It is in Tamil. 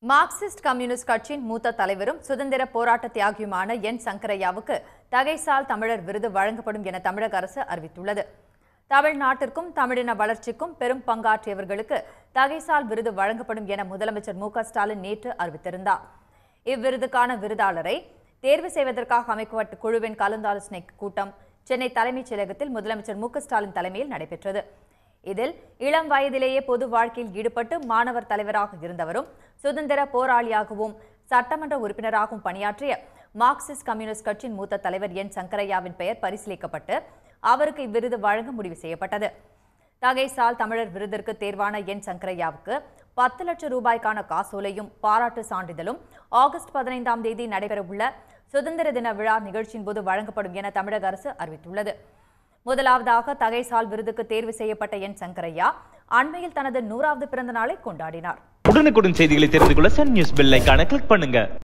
மார்க்சிஸ்ட் கம்யூனிஸ்ட் கட்சியின் மூத்த தலைவரும் சுதந்திர போராட்ட தியாகியுமான என் சங்கரையாவுக்கு தகைசால் தமிழர் விருது வழங்கப்படும் என தமிழக அரசு அறிவித்துள்ளது தமிழ்நாட்டிற்கும் தமிழின வளர்ச்சிக்கும் பெரும் பங்காற்றியவர்களுக்கு தகைசால் விருது வழங்கப்படும் என முதலமைச்சர் மு க ஸ்டாலின் நேற்று அறிவித்திருந்தார் இவ்விருதுக்கான விருதாளரை தேர்வு செய்வதற்காக அமைக்கப்பட்ட குழுவின் கலந்தாலோசனை கூட்டம் சென்னை தலைமைச் செயலகத்தில் முதலமைச்சர் மு க ஸ்டாலின் தலைமையில் நடைபெற்றது இதில் இளம் வயதிலேயே பொது வாழ்க்கையில் ஈடுபட்டு மாணவர் தலைவராக இருந்தவரும் சுதந்திர போராளியாகவும் சட்டமன்ற உறுப்பினராகவும் பணியாற்றிய மார்க்சிஸ்ட் கம்யூனிஸ்ட் கட்சியின் மூத்த தலைவர் என் சங்கரையாவின் பெயர் பரிசீலிக்கப்பட்டு அவருக்கு இவ்விருது வழங்க முடிவு செய்யப்பட்டது தகைசால் தமிழர் விருதிற்கு தேர்வான என் சங்கரையாவுக்கு பத்து லட்சம் ரூபாய்க்கான காசோலையும் பாராட்டு சான்றிதழும் ஆகஸ்ட் பதினைந்தாம் தேதி நடைபெறவுள்ள சுதந்திர தின விழா நிகழ்ச்சியின் போது வழங்கப்படும் என தமிழக அரசு அறிவித்துள்ளது முதலாவதாக தகைசால் விருதுக்கு தேர்வு செய்யப்பட்ட என் சங்கரையா அண்மையில் தனது நூறாவது பிறந்த நாளை கொண்டாடினார் உடனுக்குடன் செய்திகளை தெரிந்து கொள்ள சன் நியூஸ் பெல் ஐகானை கிளிக் பண்ணுங்க